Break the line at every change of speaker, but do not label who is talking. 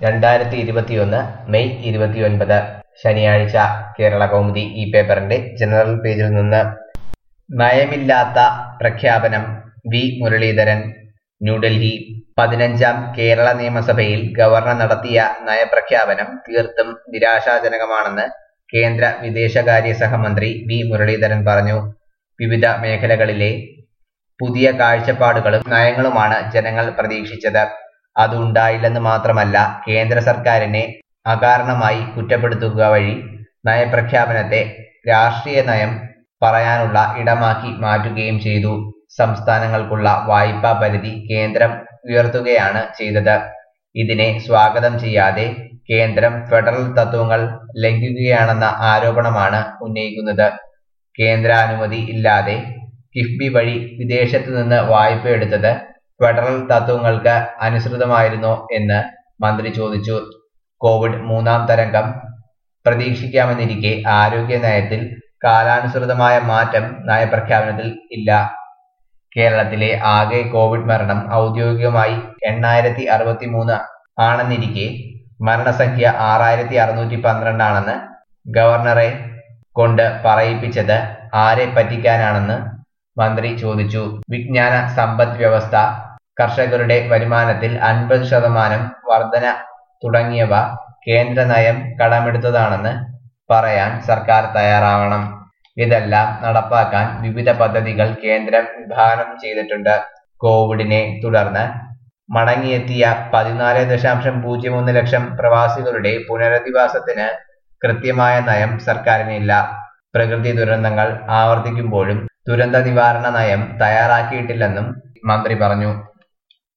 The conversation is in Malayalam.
രണ്ടായിരത്തി ഇരുപത്തിയൊന്ന് മെയ് ഇരുപത്തിയൊൻപത് ശനിയാഴ്ച കേരള കൗമുദി ഈ പേപ്പറിന്റെ ജനറൽ പേജിൽ നിന്ന് നയമില്ലാത്ത പ്രഖ്യാപനം വി മുരളീധരൻ ന്യൂഡൽഹി പതിനഞ്ചാം കേരള നിയമസഭയിൽ ഗവർണർ നടത്തിയ നയപ്രഖ്യാപനം തീർത്തും നിരാശാജനകമാണെന്ന് കേന്ദ്ര വിദേശകാര്യ സഹമന്ത്രി വി മുരളീധരൻ പറഞ്ഞു വിവിധ മേഖലകളിലെ പുതിയ കാഴ്ചപ്പാടുകളും നയങ്ങളുമാണ് ജനങ്ങൾ പ്രതീക്ഷിച്ചത് അത് ഉണ്ടായില്ലെന്ന് മാത്രമല്ല കേന്ദ്ര സർക്കാരിനെ അകാരണമായി കുറ്റപ്പെടുത്തുക വഴി നയപ്രഖ്യാപനത്തെ രാഷ്ട്രീയ നയം പറയാനുള്ള ഇടമാക്കി മാറ്റുകയും ചെയ്തു സംസ്ഥാനങ്ങൾക്കുള്ള വായ്പാ പരിധി കേന്ദ്രം ഉയർത്തുകയാണ് ചെയ്തത് ഇതിനെ സ്വാഗതം ചെയ്യാതെ കേന്ദ്രം ഫെഡറൽ തത്വങ്ങൾ ലംഘിക്കുകയാണെന്ന ആരോപണമാണ് ഉന്നയിക്കുന്നത് കേന്ദ്രാനുമതി ഇല്ലാതെ കിഫ്ബി വഴി വിദേശത്തു നിന്ന് വായ്പ എടുത്തത് ഫെഡറൽ തത്വങ്ങൾക്ക് അനുസൃതമായിരുന്നോ എന്ന് മന്ത്രി ചോദിച്ചു കോവിഡ് മൂന്നാം തരംഗം പ്രതീക്ഷിക്കാമെന്നിരിക്കെ ആരോഗ്യ നയത്തിൽ കാലാനുസൃതമായ മാറ്റം നയപ്രഖ്യാപനത്തിൽ ഇല്ല കേരളത്തിലെ ആകെ കോവിഡ് മരണം ഔദ്യോഗികമായി എണ്ണായിരത്തി അറുപത്തി മൂന്ന് ആണെന്നിരിക്കെ മരണസംഖ്യ ആറായിരത്തി അറുന്നൂറ്റി പന്ത്രണ്ടാണെന്ന് ഗവർണറെ കൊണ്ട് പറയിപ്പിച്ചത് ആരെ പറ്റിക്കാനാണെന്ന് മന്ത്രി ചോദിച്ചു വിജ്ഞാന സമ്പദ് വ്യവസ്ഥ കർഷകരുടെ വരുമാനത്തിൽ അൻപത് ശതമാനം വർധന തുടങ്ങിയവ കേന്ദ്ര നയം കടമെടുത്തതാണെന്ന് പറയാൻ സർക്കാർ തയ്യാറാവണം ഇതെല്ലാം നടപ്പാക്കാൻ വിവിധ പദ്ധതികൾ കേന്ദ്രം വിഭാവനം ചെയ്തിട്ടുണ്ട് കോവിഡിനെ തുടർന്ന് മടങ്ങിയെത്തിയ പതിനാല് ദശാംശം പൂജ്യം ഒന്ന് ലക്ഷം പ്രവാസികളുടെ പുനരധിവാസത്തിന് കൃത്യമായ നയം സർക്കാരിനില്ല പ്രകൃതി ദുരന്തങ്ങൾ ആവർത്തിക്കുമ്പോഴും ദുരന്ത നിവാരണ നയം തയ്യാറാക്കിയിട്ടില്ലെന്നും മന്ത്രി പറഞ്ഞു